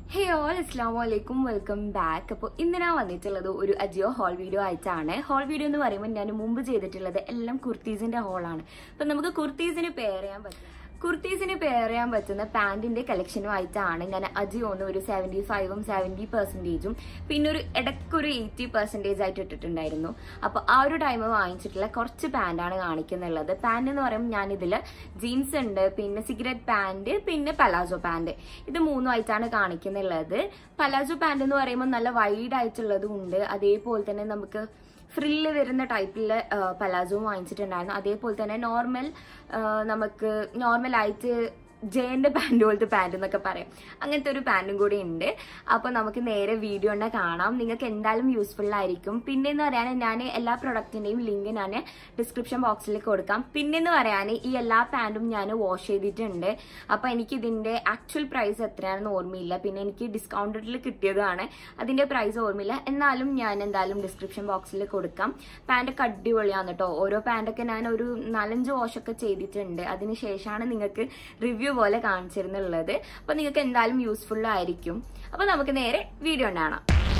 ഹേ all അസ്ലാം വലൈക്കും welcome back അപ്പോൾ ഇന്ന് ഞാൻ വന്നിട്ടുള്ളത് ഒരു അജിയോ ഹോൾ വീഡിയോ ആയിട്ടാണ് ഹോൾ വീഡിയോ എന്ന് പറയുമ്പോൾ ഞാൻ മുമ്പ് ചെയ്തിട്ടുള്ളത് എല്ലാം കുർത്തീസിന്റെ ഹോളാണ് അപ്പം നമുക്ക് കുർത്തീസിന് പെയർ ചെയ്യാൻ പറ്റും കുർത്തീസിന് പെയർ ചെയ്യാൻ പറ്റുന്ന പാന്റിന്റെ കളക്ഷനുമായിട്ടാണ് ഞാൻ അജിയോന്ന് ഒരു സെവന്റി ഫൈവും സെവന്റി പെർസെന്റേജും പിന്നെ ഒരു ഇടയ്ക്കൊരു എയ്റ്റി പെർസെന്റേജ് ആയിട്ട് ഇട്ടിട്ടുണ്ടായിരുന്നു അപ്പൊ ആ ഒരു ടൈം വാങ്ങിച്ചിട്ടുള്ള കുറച്ച് പാന്റാണ് കാണിക്കുന്നുള്ളത് പാന്റ് എന്ന് പറയുമ്പോൾ ഞാനിതിൽ ജീൻസ് ഉണ്ട് പിന്നെ സിഗരറ്റ് പാന്റ് പിന്നെ പലാസോ പാന്റ് ഇത് മൂന്നുമായിട്ടാണ് കാണിക്കുന്നുള്ളത് പലാസോ പാന്റ് എന്ന് പറയുമ്പോൾ നല്ല വൈഡ് ആയിട്ടുള്ളതും ഉണ്ട് അതേപോലെ തന്നെ നമുക്ക് ഫ്രില്ല് വരുന്ന ടൈപ്പിലെ പലാസോവും വാങ്ങിച്ചിട്ടുണ്ടായിരുന്നു അതേപോലെ തന്നെ നോർമൽ നമുക്ക് നോർമലായിട്ട് ജയന്റെ പാൻറ് പോലത്തെ പാൻറ് എന്നൊക്കെ പറയും അങ്ങനത്തെ ഒരു പാൻറ്റും കൂടി ഉണ്ട് അപ്പോൾ നമുക്ക് നേരെ വീഡിയോ തന്നെ കാണാം നിങ്ങൾക്ക് എന്തായാലും യൂസ്ഫുൾ ആയിരിക്കും പിന്നെ എന്ന് പറയാൻ ഞാൻ എല്ലാ പ്രൊഡക്റ്റിന്റെയും ലിങ്ക് ഞാൻ ഡിസ്ക്രിപ്ഷൻ ബോക്സിൽ കൊടുക്കാം പിന്നെ എന്ന് പറയാൻ ഈ എല്ലാ പാൻറ്റും ഞാൻ വാഷ് ചെയ്തിട്ടുണ്ട് അപ്പോൾ എനിക്ക് ഇതിന്റെ ആക്ച്വൽ പ്രൈസ് എത്രയാണെന്ന് ഓർമ്മയില്ല പിന്നെ എനിക്ക് ഡിസ്കൗണ്ടിൽ കിട്ടിയതാണ് അതിന്റെ പ്രൈസ് ഓർമ്മയില്ല എന്നാലും ഞാൻ എന്തായാലും ഡിസ്ക്രിപ്ഷൻ ബോക്സിൽ കൊടുക്കാം പാൻറ്റൊക്കെ അടിപൊളിയാണ് കേട്ടോ ഓരോ പാൻറ്റൊക്കെ ഞാൻ ഒരു നാലഞ്ച് വാഷൊക്കെ ചെയ്തിട്ടുണ്ട് അതിനുശേഷമാണ് നിങ്ങൾക്ക് റിവ്യൂ പോലെ കാണിച്ചിരുന്നുള്ളത് അപ്പൊ നിങ്ങൾക്ക് എന്തായാലും യൂസ്ഫുൾ ആയിരിക്കും അപ്പൊ നമുക്ക് നേരെ വീഡിയോ കാണാം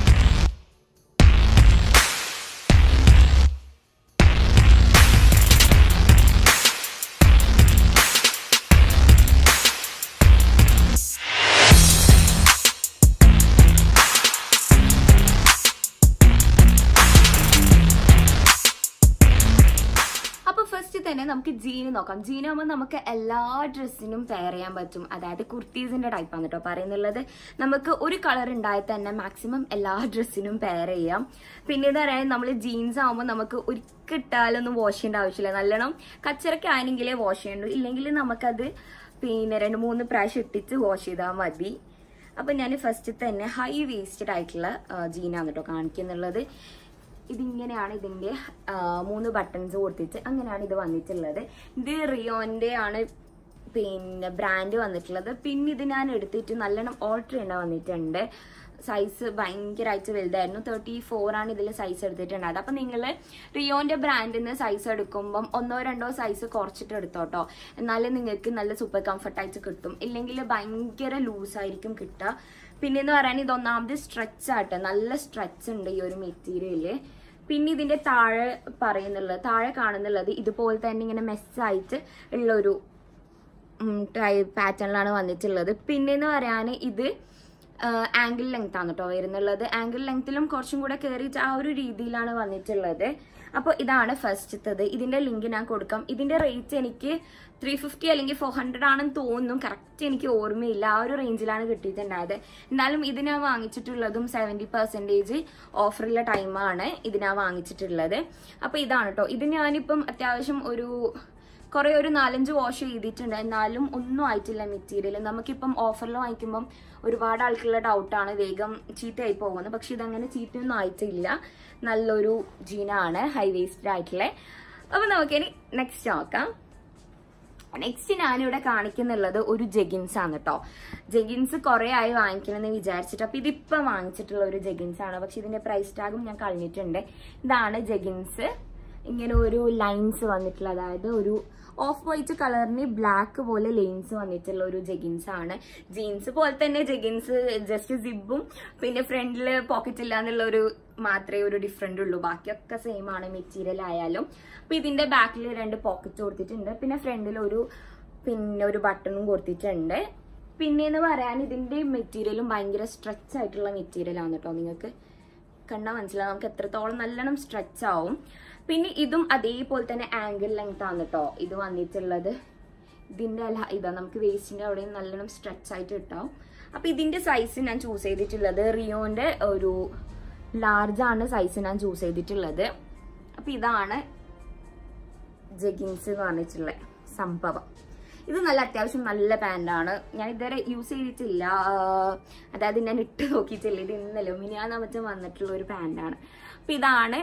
അപ്പൊ ഫസ്റ്റ് തന്നെ നമുക്ക് ജീന് നോക്കാം ജീൻ ആകുമ്പോൾ നമുക്ക് എല്ലാ ഡ്രസ്സിനും പെയർ ചെയ്യാൻ പറ്റും അതായത് കുർത്തീസിന്റെ ടൈപ്പാണ് കേട്ടോ പറയുന്നുള്ളത് നമുക്ക് ഒരു കളർ ഉണ്ടായാൽ തന്നെ മാക്സിമം എല്ലാ ഡ്രസ്സിനും പെയർ ചെയ്യാം പിന്നെ എന്ന് പറയാൻ നമ്മൾ ജീൻസ് ആകുമ്പോൾ നമുക്ക് ഒരിക്കലിട്ടാലൊന്നും വാഷ് ചെയ്യേണ്ട ആവശ്യമില്ല നല്ലോണം കച്ചറൊക്കെ ആണെങ്കിലേ വാഷ് ചെയ്യണ്ടു ഇല്ലെങ്കിൽ നമുക്കത് പിന്നെ രണ്ട് മൂന്ന് പ്രാവശ്യം ഇട്ടിച്ച് വാഷ് ചെയ്താൽ മതി അപ്പൊ ഞാൻ ഫസ്റ്റ് തന്നെ ഹൈ വേസ്റ്റഡ് ആയിട്ടുള്ള ജീനാണ് കേട്ടോ കാണിക്കുന്നുള്ളത് ഇതിങ്ങനെയാണ് ഇതിന്റെ ആ, മൂന്ന് ബട്ടൺസ് കൊടുത്തിട്ട് അങ്ങനെയാണ് ഇത് വന്നിട്ടുള്ളത് ഇത് റിയോന്റെ ആണ് പിന്നെ ബ്രാൻഡ് വന്നിട്ടുള്ളത് പിന്നെ ഇത് ഞാൻ എടുത്തിട്ട് നല്ലോണം ഓൾട്ടർ ചെയ്യേണ്ട വന്നിട്ടുണ്ട് സൈസ് ഭയങ്കരമായിട്ട് വലുതായിരുന്നു തേർട്ടി ഫോർ ആണ് ഇതിൽ സൈസ് എടുത്തിട്ടുണ്ടായത് അപ്പൊ നിങ്ങൾ റിയോന്റെ ബ്രാൻഡിൽ നിന്ന് സൈസ് എടുക്കുമ്പം ഒന്നോ രണ്ടോ സൈസ് കുറച്ചിട്ട് എടുത്തോട്ടോ എന്നാലേ നിങ്ങൾക്ക് നല്ല സൂപ്പർ കംഫർട്ടായിട്ട് കിട്ടും ഇല്ലെങ്കിൽ ഭയങ്കര ലൂസായിരിക്കും കിട്ടുക പിന്നെ എന്ന് പറയാൻ ഇത് ഒന്നാമത് സ്ട്രെച്ച് ആട്ടെ നല്ല സ്ട്രെച്ച് ഉണ്ട് ഈ ഒരു മെറ്റീരിയല് പിന്നെ ഇതിന്റെ താഴെ പറയുന്നുള്ളത് താഴെ കാണുന്നുള്ളത് ഇതുപോലെ തന്നെ ഇങ്ങനെ മെസ്സായിട്ട് ഉള്ള ഒരു പാറ്റേണിലാണ് വന്നിട്ടുള്ളത് പിന്നെന്ന് പറയാൻ ഇത് ആംഗിൾ ലെങ്ത് ആണ് കേട്ടോ വരുന്നുള്ളത് ആംഗിൾ ലെങ്ത്തിലും കുറച്ചും കൂടെ കയറിയിട്ട് ആ ഒരു രീതിയിലാണ് വന്നിട്ടുള്ളത് അപ്പോൾ ഇതാണ് ഫസ്റ്റത്തത് ഇതിന്റെ ലിങ്ക് ഞാൻ കൊടുക്കാം ഇതിന്റെ റേറ്റ് എനിക്ക് ത്രീ ഫിഫ്റ്റി അല്ലെങ്കിൽ ഫോർ ഹൺഡ്രഡ് ആണെന്ന് തോന്നുന്നു കറക്റ്റ് എനിക്ക് ഓർമ്മയില്ല ആ ഒരു റേഞ്ചിലാണ് കിട്ടിയിട്ടുണ്ടായത് എന്നാലും ഇത് ഞാൻ വാങ്ങിച്ചിട്ടുള്ളതും സെവൻറ്റി പെർസെൻറ്റേജ് ഓഫറുള്ള ടൈമാണ് ഇത് ഞാൻ വാങ്ങിച്ചിട്ടുള്ളത് അപ്പോൾ ഇതാണ് കേട്ടോ ഇത് ഞാനിപ്പം അത്യാവശ്യം ഒരു കുറെ ഒരു നാലഞ്ച് വാഷ് ചെയ്തിട്ടുണ്ട് എന്നാലും ഒന്നും ആയിട്ടില്ല മെറ്റീരിയൽ നമുക്കിപ്പം ഓഫറിൽ വാങ്ങിക്കുമ്പം ഒരുപാട് ആൾക്കുള്ള ഡൗട്ടാണ് വേഗം ചീത്തയായി പോകുന്നത് പക്ഷെ ഇതങ്ങനെ ചീത്തയൊന്നും ആയിട്ടില്ല നല്ലൊരു ജീനാണ് ഹൈ വേസ്റ്റഡ് ആയിട്ടുള്ള അപ്പൊ നമുക്കിനി നെക്സ്റ്റ് നോക്കാം നെക്സ്റ്റ് ഞാനിവിടെ കാണിക്കുന്നുള്ളത് ഒരു ജെഗിൻസ് ആണ് കേട്ടോ ജെഗിൻസ് കുറെ ആയി വാങ്ങിക്കണമെന്ന് വിചാരിച്ചിട്ട് അപ്പൊ ഇതിപ്പം വാങ്ങിച്ചിട്ടുള്ള ഒരു ജെഗിൻസ് ആണ് പക്ഷെ ഇതിന്റെ പ്രൈസ് ടാഗും ഞാൻ കളഞ്ഞിട്ടുണ്ട് ഇതാണ് ജെഗിൻസ് ഇങ്ങനെ ഒരു ലൈൻസ് വന്നിട്ടുള്ള അതായത് ഒരു ഓഫ് വൈറ്റ് കളറിന് ബ്ലാക്ക് പോലെ ലൈൻസ് വന്നിട്ടുള്ള ഒരു ജെഗിൻസ് ആണ് ജീൻസ് പോലെ തന്നെ ജെഗിൻസ് ജസ്റ്റ് സിബും പിന്നെ ഫ്രണ്ടില് പോക്കറ്റ് ഇല്ല എന്നുള്ള ഒരു മാത്രമേ ഒരു ഡിഫറെന്റ് ഉള്ളൂ ബാക്കിയൊക്കെ സെയിം ആണ് മെറ്റീരിയൽ ആയാലും അപ്പൊ ഇതിന്റെ ബാക്കിൽ രണ്ട് പോക്കറ്റ് കൊടുത്തിട്ടുണ്ട് പിന്നെ ഫ്രണ്ടിൽ ഒരു പിന്നെ ഒരു ബട്ടണും കൊടുത്തിട്ടുണ്ട് പിന്നെ എന്ന് പറയാൻ ഇതിന്റെ മെറ്റീരിയലും ഭയങ്കര സ്ട്രെച്ച് ആയിട്ടുള്ള മെറ്റീരിയൽ ആണ് കേട്ടോ നിങ്ങൾക്ക് കണ്ടാൽ മനസ്സിലാവും നമുക്ക് എത്രത്തോളം നല്ലോണം സ്ട്രെച്ച് ആവും പിന്നെ ഇതും അതേപോലെ തന്നെ ആംഗിൾ ലെങ്ത് ആണ് കേട്ടോ ഇത് വന്നിട്ടുള്ളത് ഇതിന്റെ അല്ല ഇതാ നമുക്ക് വേസ്റ്റിന്റെ അവിടെ നല്ലോണം സ്ട്രെച്ച് ആയിട്ട് കിട്ടാവും അപ്പൊ ഇതിന്റെ സൈസ് ഞാൻ ചൂസ് ചെയ്തിട്ടുള്ളത് റിയോന്റെ ഒരു ലാർജ് ആണ് സൈസ് ഞാൻ ചൂസ് ചെയ്തിട്ടുള്ളത് അപ്പൊ ഇതാണ് ജഗിൻസ് എന്ന് പറഞ്ഞിട്ടുള്ള സംഭവം ഇത് നല്ല അത്യാവശ്യം നല്ല പാൻറ്റാണ് ഞാൻ ഇതുവരെ യൂസ് ചെയ്തിട്ടില്ല ആഹ് അതായത് ഞാൻ ഇട്ട് നോക്കിയിട്ടില്ല ഇത് ഇന്നലെ മിനിയാന്ന് മറ്റും വന്നിട്ടുള്ള ഒരു പാൻറ്റാണ് അപ്പൊ ഇതാണ്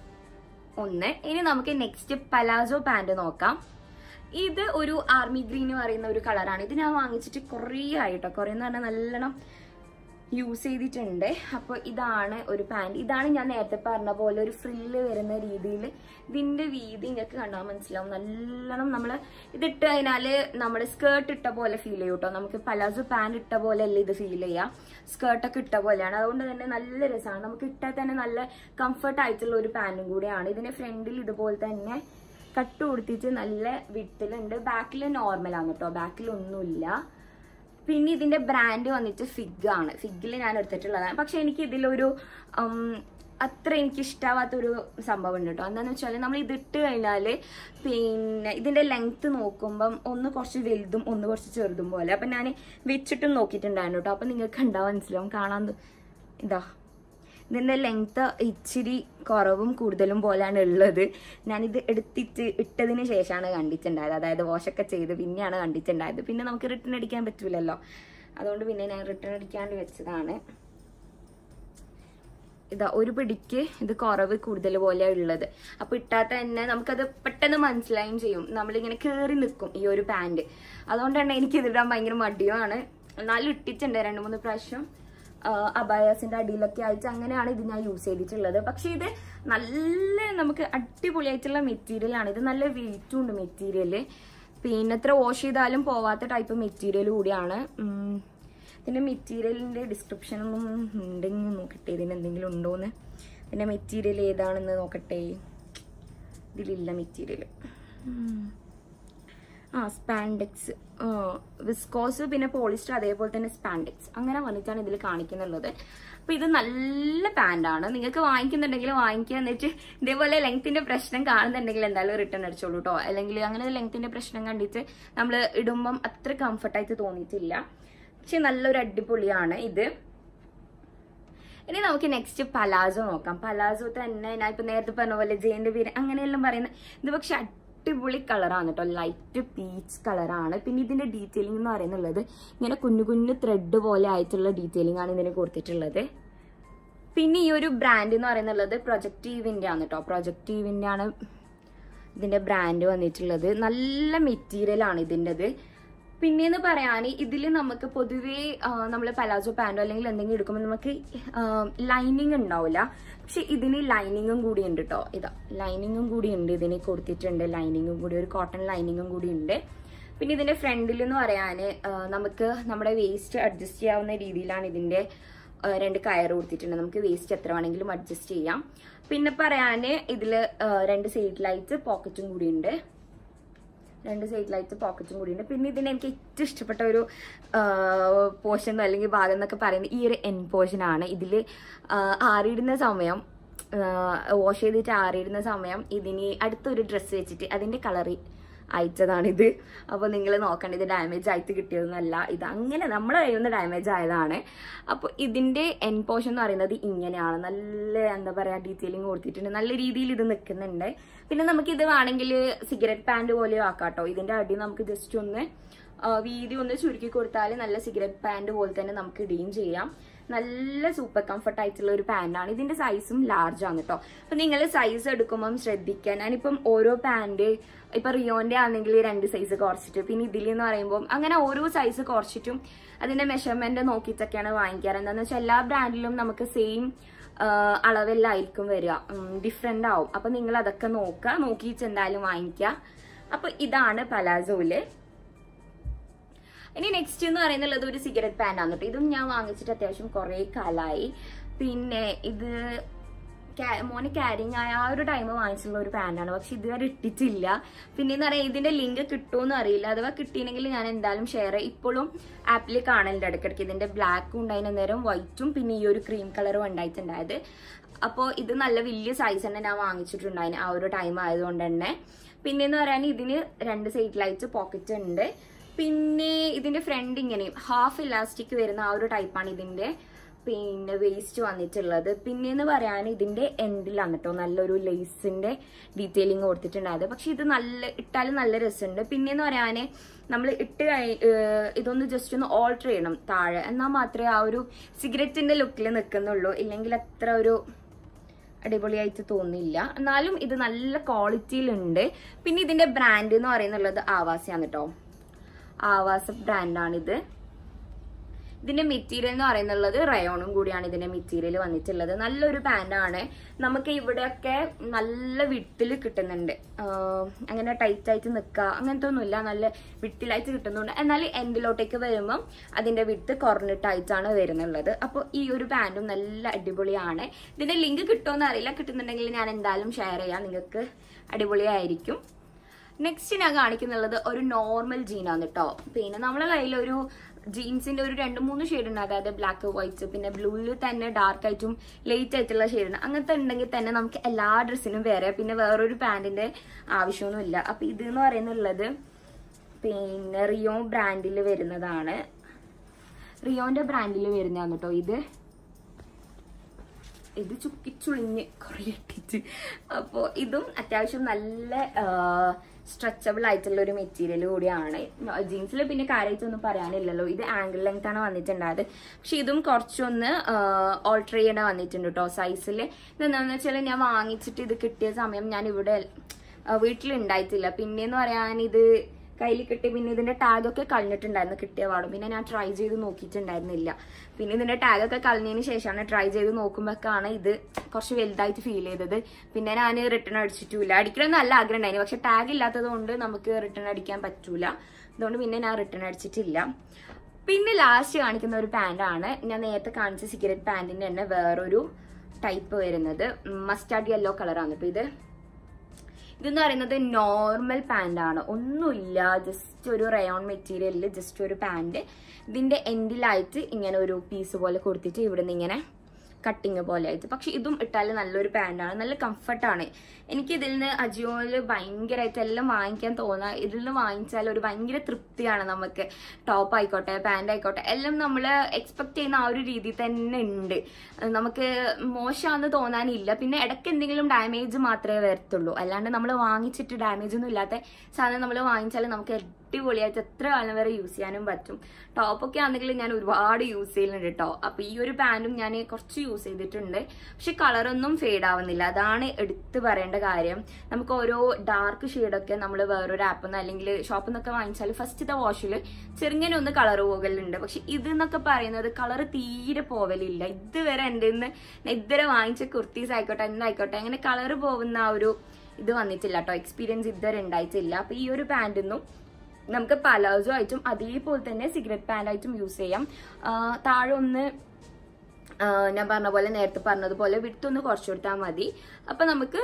ഒന്ന് ഇനി നമുക്ക് നെക്സ്റ്റ് പലാസോ പാൻറ് നോക്കാം ഇത് ഒരു ആർമി ഗ്രീൻ എന്ന് പറയുന്ന ഒരു കളറാണ് ഇത് ഞാൻ വാങ്ങിച്ചിട്ട് കുറേ ആയിട്ടോ കുറേ എന്ന് പറഞ്ഞാൽ നല്ലോണം യൂസ് ചെയ്തിട്ടുണ്ട് അപ്പോൾ ഇതാണ് ഒരു പാൻറ് ഇതാണ് ഞാൻ നേരത്തെ പറഞ്ഞ പോലെ ഒരു ഫ്രില്ല് വരുന്ന രീതിയിൽ ഇതിന്റെ വീതി നിങ്ങൾക്ക് കണ്ടാൽ മനസ്സിലാവും നല്ലോണം നമ്മൾ ഇതിട്ട് കഴിഞ്ഞാൽ നമ്മുടെ സ്കേർട്ട് ഇട്ട പോലെ ഫീൽ ചെയ്യും കേട്ടോ നമുക്ക് പലാസോ പാൻറ് ഇട്ട പോലെ അല്ല ഇത് ഫീൽ ചെയ്യുക സ്കേർട്ടൊക്കെ ഇട്ട പോലെയാണ് അതുകൊണ്ട് തന്നെ നല്ല രസമാണ് നമുക്ക് ഇട്ടാൽ തന്നെ നല്ല കംഫർട്ട് ആയിട്ടുള്ള ഒരു പാൻറ്റും കൂടിയാണ് ഇതിന്റെ ഫ്രണ്ടിൽ ഇതുപോലെ തന്നെ കട്ട് കൊടുത്തിട്ട് നല്ല വിട്ടിലുണ്ട് ബാക്കിൽ നോർമലാണ് കേട്ടോ ബാക്കിൽ ഒന്നുമില്ല പിന്നെ ഇതിന്റെ ബ്രാൻഡ് വന്നിട്ട് ഫിഗ് ആണ് ഫിഗിൽ ഞാൻ എടുത്തിട്ടുള്ളതാണ് പക്ഷെ എനിക്ക് ഇതിലൊരു ഉം, അത്ര എനിക്ക് ഇഷ്ടാവാത്തൊരു സംഭവം ഉണ്ട് കേട്ടോ എന്താന്ന് വെച്ചാൽ നമ്മൾ ഇതിട്ട് കഴിഞ്ഞാൽ പിന്നെ ഇതിന്റെ ലെങ്ത് നോക്കുമ്പം ഒന്ന് കുറച്ച് വലുതും ഒന്ന് കുറച്ച് ചെറുതും പോലെ അപ്പം ഞാൻ വെച്ചിട്ടും നോക്കിയിട്ടുണ്ടായിരുന്നു കേട്ടോ അപ്പം നിങ്ങൾക്ക് ഉണ്ടാവാൻ മനസ്സിലാവും കാണാൻ ത- ഇതാ ഇതിന്റെ ലെങ്ത് ഇച്ചിരി കുറവും കൂടുതലും പോലെയാണ് ഉള്ളത് ഞാനിത് എടുത്തിട്ട് ഇട്ടതിന് ശേഷമാണ് കണ്ടിട്ടുണ്ടായത് അതായത് വാഷൊക്കെ ചെയ്ത് പിന്നെയാണ് കണ്ടിട്ടുണ്ടായത് പിന്നെ നമുക്ക് റിട്ടേൺ അടിക്കാൻ പറ്റൂലല്ലോ അതുകൊണ്ട് പിന്നെ ഞാൻ റിട്ടേൺ അടിക്കാണ്ട് വെച്ചതാണ് ഇതാ ഒരു പിടിക്ക് ഇത് കുറവ് കൂടുതൽ പോലെ ഉള്ളത് അപ്പൊ ഇട്ടാത്ത തന്നെ നമുക്കത് പെട്ടെന്ന് മനസ്സിലായും ചെയ്യും നമ്മളിങ്ങനെ കയറി നിൽക്കും ഈ ഒരു പാൻറ് അതുകൊണ്ട് തന്നെ എനിക്ക് ഇതിടാൻ ഭയങ്കര മടിയുമാണ് എന്നാലും ഇട്ടിട്ടുണ്ട് രണ്ട് മൂന്ന് പ്രാവശ്യം അബായാസിന്റെ അടിയിലൊക്കെ ആയിട്ട് അങ്ങനെയാണ് ഇത് ഞാൻ യൂസ് ചെയ്തിട്ടുള്ളത് പക്ഷെ ഇത് നല്ല നമുക്ക് അടിപൊളിയായിട്ടുള്ള മെറ്റീരിയൽ ആണ് ഇത് നല്ല വെയിറ്റും ഉണ്ട് മെറ്റീരിയല് പിന്നെ എത്ര വാഷ് ചെയ്താലും പോവാത്ത ടൈപ്പ് മെറ്റീരിയൽ കൂടിയാണ് ഉം. ഇതിന്റെ മെറ്റീരിയലിന്റെ ഡിസ്ക്രിപ്ഷൻ ഒന്നും ഉണ്ടെങ്കിൽ നോക്കട്ടെ ഇതിന് എന്തെങ്കിലും ഉണ്ടോന്ന് പിന്നെ മെറ്റീരിയൽ ഏതാണെന്ന് നോക്കട്ടെ ഇതിലില്ല മെറ്റീരിയൽ ആ സ്പാൻഡെക്സ് വിസ്കോസ് പിന്നെ പോളിസ്റ്റർ അതേപോലെ തന്നെ സ്പാൻഡെക്സ് അങ്ങനെ വന്നിട്ടാണ് ഇതിൽ കാണിക്കുന്നുള്ളത് അപ്പൊ ഇത് നല്ല പാൻ്റാണ് നിങ്ങൾക്ക് വാങ്ങിക്കുന്നുണ്ടെങ്കിൽ വാങ്ങിക്കുക എന്നിട്ട് ഇതേപോലെ ലെങ്ത്തിന്റെ പ്രശ്നം കാണുന്നുണ്ടെങ്കിൽ എന്തായാലും റിട്ടേൺ അടിച്ചോളൂ കേട്ടോ അല്ലെങ്കിൽ അങ്ങനെ ലെങ്ത്തിന്റെ പ്രശ്നം കണ്ടിട്ട് നമ്മൾ ഇടുമ്പം അത്ര കംഫർട്ടായിട്ട് തോന്നിയിട്ടില്ല പക്ഷെ നല്ലൊരു അടിപൊളിയാണ് ഇത് ഇനി നമുക്ക് നെക്സ്റ്റ് പലാസോ നോക്കാം പലാസോ തന്നെ ഞാൻ ഇപ്പൊ നേരത്തെ പറഞ്ഞ പോലെ ജയന്റെ പേര് അങ്ങനെയെല്ലാം പറയുന്ന ഇത് പക്ഷെ അടിപൊളി കളറാണ് കേട്ടോ ലൈറ്റ് പീച്ച് കളറാണ് പിന്നെ ഇതിന്റെ ഡീറ്റെയിലിംഗ് എന്ന് പറയുന്നുള്ളത് ഇങ്ങനെ കുഞ്ഞു കുഞ്ഞു ത്രെഡ് പോലെ ആയിട്ടുള്ള ഡീറ്റെയിലിംഗ് ആണ് ഇതിന് കൊടുത്തിട്ടുള്ളത് പിന്നെ ഈ ഒരു ബ്രാൻഡ് എന്ന് പറയുന്നുള്ളത് പ്രൊജക്റ്റീവിന്റെ ആണ് കേട്ടോ പ്രൊജക്റ്റീവിന്റെ ആണ് ഇതിന്റെ ബ്രാൻഡ് വന്നിട്ടുള്ളത് നല്ല മെറ്റീരിയൽ ആണ് ഇതിൻ്റെത് പിന്നെന്ന് പറയാൻ ഇതിൽ നമുക്ക് പൊതുവേ നമ്മൾ പലാസോ പാൻറ്റോ അല്ലെങ്കിൽ എന്തെങ്കിലും എടുക്കുമ്പോൾ നമുക്ക് ലൈനിങ് ഉണ്ടാവില്ല പക്ഷെ ഇതിന് ലൈനിങ്ങും കൂടി ഉണ്ട് കേട്ടോ ഇതാ ലൈനിങ്ങും കൂടി ഉണ്ട് ഇതിന് കൊടുത്തിട്ടുണ്ട് ലൈനിങ്ങും കൂടി ഒരു കോട്ടൺ ലൈനിങ്ങും കൂടി ഉണ്ട് പിന്നെ ഇതിന്റെ ഫ്രണ്ടിൽ എന്ന് പറയാൻ നമുക്ക് നമ്മുടെ വേസ്റ്റ് അഡ്ജസ്റ്റ് ചെയ്യാവുന്ന രീതിയിലാണ് ഇതിന്റെ ആ, രണ്ട് കയർ കൊടുത്തിട്ടുണ്ട് നമുക്ക് വേസ്റ്റ് എത്ര വേണമെങ്കിലും അഡ്ജസ്റ്റ് ചെയ്യാം പിന്നെ പറയാന് ഇതില് ആ, രണ്ട് സൈഡ് ലൈറ്റ് പോക്കറ്റും കൂടി ഉണ്ട് രണ്ട് സൈഡ് ലൈറ്റ് പോക്കറ്റും കൂടി ഉണ്ട് പിന്നെ ഇതിന് എനിക്ക് ഏറ്റവും ഇഷ്ടപ്പെട്ട ഒരു പോർഷൻ അല്ലെങ്കിൽ ഭാഗം എന്നൊക്കെ പറയുന്നത് ഈ ഒരു എൻ പോർഷൻ ആണ് ഇതിൽ ആറിയിടുന്ന സമയം വാഷ് ചെയ്തിട്ട് ആറിയിടുന്ന സമയം ഇതിന് അടുത്തൊരു ഡ്രസ്സ് വെച്ചിട്ട് അതിന്റെ കളറി അയച്ചതാണിത് അപ്പോൾ നിങ്ങൾ നോക്കണ്ട ഇത് ഡാമേജ് ആയിട്ട് കിട്ടിയതൊന്നല്ല ഇത് അങ്ങനെ നമ്മുടെ കയ്യിൽ നിന്ന് ഡാമേജ് ആയതാണ് അപ്പോൾ ഇതിന്റെ എൻ പോർഷൻ എന്ന് പറയുന്നത് ഇങ്ങനെയാണ് നല്ല എന്താ പറയാ ഡീറ്റെയിലിംഗ് കൊടുത്തിട്ടുണ്ട് നല്ല രീതിയിൽ ഇത് നിൽക്കുന്നുണ്ട് പിന്നെ നമുക്ക് ഇത് വേണമെങ്കിൽ സിഗരറ്റ് പാൻറ് പോലെ ആക്കാട്ടോ ഇതിന്റെ അടി നമുക്ക് ജസ്റ്റ് ഒന്ന് ആ, വീതി ഒന്ന് ചുരുക്കി കൊടുത്താൽ നല്ല സിഗരറ്റ് പാൻറ് പോലെ തന്നെ നമുക്ക് ഇടുകയും ചെയ്യാം നല്ല സൂപ്പർ കംഫർട്ട് ആയിട്ടുള്ള ഒരു പാൻറ്റാണ് ഇതിന്റെ സൈസും ലാർജ് ആണ് കേട്ടോ അപ്പൊ നിങ്ങൾ സൈസ് എടുക്കുമ്പം ശ്രദ്ധിക്കാൻ ഞാനിപ്പം ഓരോ പാൻറ് ഇപ്പൊ റിയോന്റെ ആണെങ്കിൽ രണ്ട് സൈസ് കുറച്ചിട്ട് പിന്നെ ഇതിൽ എന്ന് പറയുമ്പോൾ അങ്ങനെ ഓരോ സൈസ് കുറച്ചിട്ടും അതിന്റെ മെഷർമെന്റ് നോക്കിയിട്ടൊക്കെയാണ് വാങ്ങിക്കാറ് എന്താന്ന് വെച്ചാൽ എല്ലാ ബ്രാൻഡിലും നമുക്ക് സെയിം അളവെല്ലായിരിക്കും വരിക ഡിഫറെന്റ് ആവും അപ്പൊ നിങ്ങൾ അതൊക്കെ നോക്കുക നോക്കിയിട്ട് എന്തായാലും വാങ്ങിക്കുക അപ്പൊ ഇതാണ് പലാസോയില് ഇനി നെക്സ്റ്റ് എന്ന് പറയുന്നത് ഒരു സിഗരറ്റ് പാൻ ആണ് കേട്ടോ ഇതും ഞാൻ വാങ്ങിച്ചിട്ട് അത്യാവശ്യം കുറെ കാലമായി പിന്നെ ഇത് കാ- മോന് ക്യാരിങ് ആയ ആ ഒരു ടൈം വാങ്ങിച്ചിട്ടുള്ള ഒരു പാൻ്റാണ് പക്ഷെ ഇതുവരെ ഇട്ടിട്ടില്ല പിന്നെ എന്ന് പറയാം ഇതിന്റെ ലിങ്ക് കിട്ടുമെന്ന് അറിയില്ല അഥവാ കിട്ടിയെങ്കിൽ ഞാൻ എന്തായാലും ഷെയർ ഇപ്പോഴും ആപ്പിൽ കാണലുണ്ട് ഇടയ്ക്കിടയ്ക്ക് ഇതിന്റെ ബ്ലാക്കും ഉണ്ടായിരുന്ന നേരം വൈറ്റും പിന്നെ ഈ ഒരു ക്രീം കളറും ഉണ്ടായിട്ടുണ്ടായത് അപ്പോൾ ഇത് നല്ല വലിയ സൈസ് തന്നെ ഞാൻ വാങ്ങിച്ചിട്ടുണ്ടായിരുന്നു ആ ഒരു ടൈം ആയതുകൊണ്ട് തന്നെ പിന്നെ എന്ന് പറയാൻ ഇതിന് രണ്ട് സൈഡ് ലൈറ്റ് പോക്കറ്റ് ഉണ്ട് പിന്നെ ഇതിന്റെ ഫ്രണ്ട് ഇങ്ങനെ ഹാഫ് ഇലാസ്റ്റിക് വരുന്ന ആ ഒരു ടൈപ്പാണ് ഇതിന്റെ പിന്നെ വേസ്റ്റ് വന്നിട്ടുള്ളത് പിന്നെ എന്ന് പറയാൻ ഇതിന്റെ എൻഡിലാണ് കേട്ടോ നല്ലൊരു ലേസിന്റെ ഡീറ്റെയിലിംഗ് കൊടുത്തിട്ടുണ്ടായത് പക്ഷെ ഇത് നല്ല ഇട്ടാലും നല്ല രസമുണ്ട് പിന്നെ എന്ന് പറയാൻ നമ്മൾ ഇട്ട് കഴി ഏഹ് ഇതൊന്ന് ജസ്റ്റ് ഒന്ന് ഓൾട്ടർ ചെയ്യണം താഴെ എന്നാൽ മാത്രമേ ആ ഒരു സിഗരറ്റിന്റെ ലുക്കിൽ നിൽക്കുന്നുള്ളൂ ഇല്ലെങ്കിൽ അത്ര ഒരു അടിപൊളിയായിട്ട് തോന്നില്ല എന്നാലും ഇത് നല്ല ക്വാളിറ്റിയിലുണ്ട് പിന്നെ ഇതിന്റെ ബ്രാൻഡ് എന്ന് പറയുന്നുള്ളത് ആവാസിയാണ് കേട്ടോ ആവാസ ബ്രാൻഡാണിത് ഇതിന്റെ മെറ്റീരിയൽ എന്ന് പറയുന്നുള്ളത് റയോണും കൂടിയാണ് ഇതിന്റെ മെറ്റീരിയൽ വന്നിട്ടുള്ളത് നല്ലൊരു പാന്റാണ് നമുക്ക് ഇവിടെയൊക്കെ നല്ല വിട്ടിൽ കിട്ടുന്നുണ്ട് ആഹ് അങ്ങനെ ടൈറ്റ് ആയിട്ട് നിൽക്കുക അങ്ങനത്തെ ഒന്നുമില്ല നല്ല വിട്ടിലായിട്ട് കിട്ടുന്നുണ്ട് എന്നാൽ എൻഡിലോട്ടേക്ക് വരുമ്പം അതിന്റെ വിട്ട് കുറഞ്ഞിട്ടായിട്ടാണ് വരുന്നുള്ളത് അപ്പോൾ ഈ ഒരു പാന്റും നല്ല അടിപൊളിയാണ് ഇതിന്റെ ലിങ്ക് കിട്ടുമെന്ന് അറിയില്ല കിട്ടുന്നുണ്ടെങ്കിൽ ഞാൻ എന്തായാലും ഷെയർ ചെയ്യാം നിങ്ങൾക്ക് അടിപൊളിയായിരിക്കും നെക്സ്റ്റ് ഞാൻ കാണിക്കുന്നുള്ളത് ഒരു നോർമൽ ജീനാണ് കേട്ടോ പിന്നെ നമ്മളെ കയ്യിൽ ഒരു ജീൻസിന്റെ ഒരു രണ്ട് മൂന്ന് ഷെയ്ഡ് ഉണ്ട് അതായത് ബ്ലാക്ക് വൈറ്റ് പിന്നെ ബ്ലൂവിൽ തന്നെ ഡാർക്ക് ആയിട്ടും ലൈറ്റ് ആയിട്ടുള്ള ഷെയ്ഡ് ഉണ്ട് അങ്ങനത്തെ ഉണ്ടെങ്കിൽ തന്നെ നമുക്ക് എല്ലാ ഡ്രസ്സിനും വേറെ പിന്നെ വേറൊരു പാന്റിന്റെ ആവശ്യമൊന്നുമില്ല അപ്പൊ ഇത് എന്ന് പറയുന്നുള്ളത് പിന്നെ റിയോ ബ്രാൻഡിൽ വരുന്നതാണ് റിയോന്റെ ബ്രാൻഡിൽ വരുന്നതാണ് കേട്ടോ ഇത് ഇത് ചുക്കി ചുളിഞ്ഞ് കുറെ ഇട്ടിട്ട് അപ്പോൾ ഇതും അത്യാവശ്യം നല്ല സ്ട്രെച്ചബിൾ ആയിട്ടുള്ള ഒരു മെറ്റീരിയൽ കൂടിയാണ് ജീൻസിൽ പിന്നെ കാര്യമായിട്ടൊന്നും പറയാനില്ലല്ലോ ഇത് ആംഗിൾ ലെങ്ത് ആണ് വന്നിട്ടുണ്ടായത് പക്ഷെ ഇതും കുറച്ചൊന്ന് ഓൾട്ടർ ചെയ്യേണ്ട വന്നിട്ടുണ്ട് കേട്ടോ സൈസിൽ ഇതെന്താണെന്ന് വെച്ചാൽ ഞാൻ വാങ്ങിച്ചിട്ട് ഇത് കിട്ടിയ സമയം ഞാൻ ഇവിടെ വീട്ടിലുണ്ടായിട്ടില്ല പിന്നെന്ന് പറയാൻ ഇത് കയ്യിൽ കിട്ടി പിന്നെ ഇതിന്റെ ടാഗ് ഒക്കെ കളഞ്ഞിട്ടുണ്ടായിരുന്നു കിട്ടിയ പാടും പിന്നെ ഞാൻ ട്രൈ ചെയ്ത് നോക്കിയിട്ടുണ്ടായിരുന്നില്ല പിന്നെ ഇതിന്റെ ടാഗ് ഒക്കെ കളഞ്ഞതിന് ശേഷമാണ് ട്രൈ ചെയ്ത് നോക്കുമ്പോഴൊക്കെയാണ് ഇത് കുറച്ച് വലുതായിട്ട് ഫീൽ ചെയ്തത് പിന്നെ ഞാൻ റിട്ടേൺ അടിച്ചിട്ടില്ല അടിക്കണം നല്ല ആഗ്രഹം ഉണ്ടായിരുന്നു പക്ഷെ ടാഗ് ഇല്ലാത്തത് കൊണ്ട് നമുക്ക് റിട്ടേൺ അടിക്കാൻ പറ്റൂല അതുകൊണ്ട് പിന്നെ ഞാൻ റിട്ടേൺ അടിച്ചിട്ടില്ല പിന്നെ ലാസ്റ്റ് കാണിക്കുന്ന ഒരു പാന്റാണ് ഞാൻ നേരത്തെ കാണിച്ച സിഗരറ്റ് പാന്റിന്റെ തന്നെ വേറൊരു ടൈപ്പ് വരുന്നത് മസ്റ്റാർഡ് യെല്ലോ കളറാണ് കേട്ടോ ഇത് ഇതെന്ന് പറയുന്നത് നോർമൽ പാന്റ് ആണ് ഒന്നുമില്ല ജസ്റ്റ് ഒരു റയോൺ മെറ്റീരിയലിൽ ജസ്റ്റ് ഒരു പാന്റ് ഇതിന്റെ എൻഡിലായിട്ട് ഇങ്ങനെ ഒരു പീസ് പോലെ കൊടുത്തിട്ട് ഇവിടുന്ന് ഇങ്ങനെ കട്ടിങ് പോലെ ആയിട്ട് പക്ഷെ ഇതും ഇട്ടാൽ നല്ലൊരു പാന്റാണ് നല്ല കംഫർട്ടാണ് എനിക്ക് ഇതിൽ നിന്ന് അജിയോയിൽ ഭയങ്കരമായിട്ട് എല്ലാം വാങ്ങിക്കാൻ തോന്നുക ഇതിൽ നിന്ന് വാങ്ങിച്ചാൽ ഒരു ഭയങ്കര തൃപ്തിയാണ് നമുക്ക് ടോപ്പ് ആയിക്കോട്ടെ പാന്റ് ആയിക്കോട്ടെ എല്ലാം നമ്മൾ എക്സ്പെക്ട് ചെയ്യുന്ന ആ ഒരു രീതി തന്നെ ഉണ്ട് നമുക്ക് മോശമാണെന്ന് തോന്നാനില്ല പിന്നെ ഇടയ്ക്ക് എന്തെങ്കിലും ഡാമേജ് മാത്രമേ വരത്തുള്ളൂ അല്ലാണ്ട് നമ്മൾ വാങ്ങിച്ചിട്ട് ഡാമേജ് ഒന്നും ഇല്ലാത്ത സാധനം നമ്മൾ വാങ്ങിച്ചാൽ നമുക്ക് അടിപൊളിയായിട്ട് എത്ര കാലം വരെ യൂസ് ചെയ്യാനും പറ്റും ടോപ്പൊക്കെ ആണെങ്കിൽ ഞാൻ ഒരുപാട് യൂസ് ചെയ്യുന്നുണ്ട് കേട്ടോ അപ്പൊ ഈ ഒരു പാന്റും ഞാൻ കുറച്ച് യൂസ് ചെയ്തിട്ടുണ്ട് പക്ഷെ കളറൊന്നും ഫെയ്ഡ് ആവുന്നില്ല അതാണ് എടുത്തു പറയേണ്ട കാര്യം നമുക്ക് ഓരോ ഡാർക്ക് ഷെയ്ഡൊക്കെ നമ്മൾ വേറൊരു ആപ്പിൽ നിന്ന് അല്ലെങ്കിൽ ഷോപ്പിൽ നിന്നൊക്കെ വാങ്ങിച്ചാൽ ഫസ്റ്റത്തെ വാഷിൽ ചെറുങ്ങനെ ഒന്ന് കളർ പോകലുണ്ട് പക്ഷെ ഇത് എന്നൊക്കെ പറയുന്നത് കളർ തീരെ പോവലില്ല ഇതുവരെ എൻ്റെ നിന്ന് ഇതുവരെ വാങ്ങിച്ച കുർത്തീസ് ആയിക്കോട്ടെ എന്തായിക്കോട്ടെ അങ്ങനെ കളർ പോകുന്ന ആ ഒരു ഇത് വന്നിട്ടില്ല കേട്ടോ എക്സ്പീരിയൻസ് ഇതുവരെ ഉണ്ടായിട്ടില്ല അപ്പൊ ഈ ഒരു പാൻറ്റൊന്നും നമുക്ക് പലാസോ ആയിട്ടും അതേപോലെ തന്നെ സിഗരറ്റ് പാൻ്റ് ആയിട്ടും യൂസ് ചെയ്യാം ആ, താഴെ ഒന്ന് ആ, ഞാൻ പറഞ്ഞ പോലെ നേരത്തെ പറഞ്ഞതുപോലെ വിട്ടൊന്ന് കുറച്ച് കൊടുത്താൽ മതി അപ്പൊ നമുക്ക്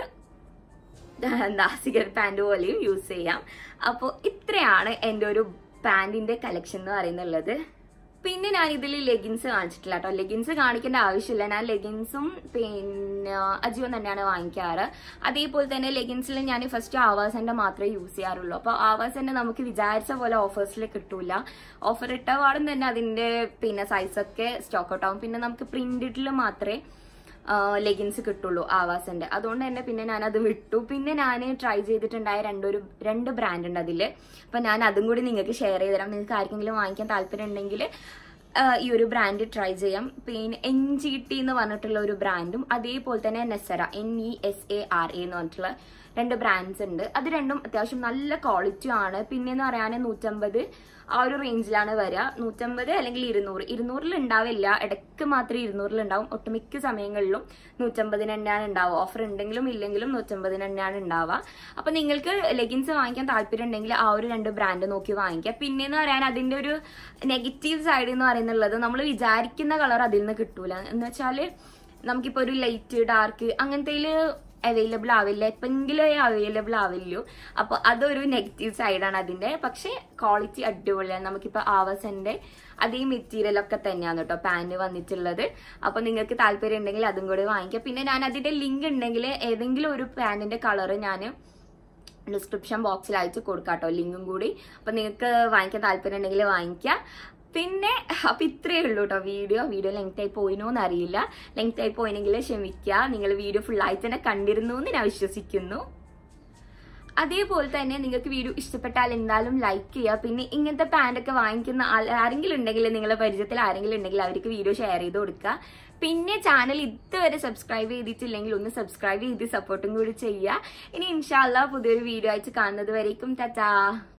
എന്താ സിഗരറ്റ് പാൻറ് പോലെയും യൂസ് ചെയ്യാം അപ്പോൾ ഇത്രയാണ് എൻ്റെ ഒരു പാൻറിന്റെ കളക്ഷൻ എന്ന് പറയുന്നുള്ളത് പിന്നെ ഞാൻ ഇതിൽ ലെഗിൻസ് കാണിച്ചിട്ടില്ല കേട്ടോ ലെഗിൻസ് കാണിക്കേണ്ട ആവശ്യമില്ല ഞാൻ ലെഗിൻസും പിന്നെ അജിയോ തന്നെയാണ് വാങ്ങിക്കാറ് അതേപോലെ തന്നെ ലെഗിൻസിൽ ഞാൻ ഫസ്റ്റ് ആവാസന്റെ മാത്രമേ യൂസ് ചെയ്യാറുള്ളൂ അപ്പോൾ ആവാസന്റെ നമുക്ക് വിചാരിച്ച പോലെ ഓഫേഴ്സിൽ കിട്ടൂല ഓഫർ ഇട്ട പാടും തന്നെ അതിന്റെ പിന്നെ സൈസൊക്കെ സ്റ്റോക്ക് ഔട്ട് ആവും പിന്നെ നമുക്ക് പ്രിന്റഡിൽ മാത്രമേ ലെഗിൻസ് കിട്ടുള്ളൂ ആവാസിന്റെ അതുകൊണ്ട് തന്നെ പിന്നെ ഞാൻ അത് വിട്ടു പിന്നെ ഞാൻ ട്രൈ ചെയ്തിട്ടുണ്ടായ രണ്ടൊരു രണ്ട് ബ്രാൻഡ് ഉണ്ട് അതിൽ അപ്പൊ ഞാൻ അതും കൂടി നിങ്ങൾക്ക് ഷെയർ ചെയ്ത് തരാം നിങ്ങൾക്ക് ആർക്കെങ്കിലും വാങ്ങിക്കാൻ താല്പര്യം ഉണ്ടെങ്കിൽ ഈ ഒരു ബ്രാൻഡ് ട്രൈ ചെയ്യാം പിന്നെ എൻ ജി ടി എന്ന് പറഞ്ഞിട്ടുള്ള ഒരു ബ്രാൻഡും അതേപോലെ തന്നെ നെസറ N E S A R A എന്ന് പറഞ്ഞിട്ടുള്ള രണ്ട് ബ്രാൻഡ്സ് ഉണ്ട് അത് രണ്ടും അത്യാവശ്യം നല്ല ക്വാളിറ്റി ആണ് പിന്നെന്ന് പറയാൻ നൂറ്റമ്പത് ആ ഒരു റേഞ്ചിലാണ് വരിക നൂറ്റമ്പത് അല്ലെങ്കിൽ ഇരുന്നൂറ് ഇരുന്നൂറിൽ ഉണ്ടാവില്ല ഇടയ്ക്ക് മാത്രമേ ഇരുന്നൂറിൽ ഉണ്ടാവും ഒട്ടുമിക്ക സമയങ്ങളിലും നൂറ്റമ്പതിന് തന്നെയാണ് ഉണ്ടാവുക ഓഫർ ഉണ്ടെങ്കിലും ഇല്ലെങ്കിലും നൂറ്റമ്പതിന് തന്നെയാണ് ഉണ്ടാവുക അപ്പൊ നിങ്ങൾക്ക് ലെഗിൻസ് വാങ്ങിക്കാൻ താല്പര്യം ഉണ്ടെങ്കിൽ ആ ഒരു രണ്ട് ബ്രാൻഡ് നോക്കി വാങ്ങിക്കുക പിന്നെന്ന് പറയാൻ അതിന്റെ ഒരു നെഗറ്റീവ് സൈഡ് എന്ന് പറയുന്നുള്ളത് നമ്മൾ വിചാരിക്കുന്ന കളർ അതിൽ നിന്ന് കിട്ടൂല എന്ന് വെച്ചാല് നമുക്കിപ്പോ ഒരു ലൈറ്റ് ഡാർക്ക് അങ്ങനത്തെ അവൈലബിൾ ആവില്ല എപ്പെങ്കിലും അവൈലബിൾ ആവില്ലു അപ്പൊ അതൊരു നെഗറ്റീവ് സൈഡാണ് അതിന്റെ പക്ഷെ ക്വാളിറ്റി അടിപൊളിയാണ് നമുക്കിപ്പോ ആവസന്റെ അതേ മെറ്റീരിയൽ ഒക്കെ തന്നെയാണ് കേട്ടോ പാന്റ് വന്നിട്ടുള്ളത് അപ്പൊ നിങ്ങൾക്ക് താല്പര്യം ഉണ്ടെങ്കിൽ അതും കൂടി വാങ്ങിക്കാം പിന്നെ ഞാൻ അതിന്റെ ലിങ്ക് ഉണ്ടെങ്കിൽ ഏതെങ്കിലും ഒരു പാന്റിന്റെ കളർ ഞാൻ ഡിസ്ക്രിപ്ഷൻ ബോക്സിൽ അയച്ച് കൊടുക്കാം കേട്ടോ ലിങ്കും കൂടി അപ്പൊ നിങ്ങൾക്ക് വാങ്ങിക്കാൻ താല്പര്യം ഉണ്ടെങ്കിൽ വാങ്ങിക്കാം പിന്നെ അപ്പൊ ഇത്രയേ ഉള്ളൂ കേട്ടോ വീഡിയോ വീഡിയോ ലെങ്ത് ആയി പോയിനോ എന്ന് അറിയില്ല ലെങ്ത് ആയി പോയിനെങ്കിൽ ക്ഷമിക്കുക നിങ്ങൾ വീഡിയോ ഫുൾ ആയി തന്നെ കണ്ടിരുന്നു എന്ന് ഞാൻ വിശ്വസിക്കുന്നു അതേപോലെ തന്നെ നിങ്ങൾക്ക് വീഡിയോ ഇഷ്ടപ്പെട്ടാൽ എന്തായാലും ലൈക്ക് ചെയ്യുക പിന്നെ ഇങ്ങനത്തെ പാൻ്റ് ഒക്കെ വാങ്ങിക്കുന്ന ആൾ- ആരെങ്കിലും ഉണ്ടെങ്കിൽ നിങ്ങളുടെ പരിചയത്തിൽ ആരെങ്കിലും ഉണ്ടെങ്കിൽ അവർക്ക് വീഡിയോ ഷെയർ ചെയ്ത് കൊടുക്കുക പിന്നെ ചാനൽ ഇതുവരെ സബ്സ്ക്രൈബ് ചെയ്തിട്ടില്ലെങ്കിൽ ഒന്ന് സബ്സ്ക്രൈബ് ചെയ്ത് സപ്പോർട്ടും കൂടി ചെയ്യുക ഇനി ഇൻഷാല്ല പുതിയൊരു വീഡിയോ ആയിട്ട് കാണുന്നത് വരേക്കും ടാറ്റാ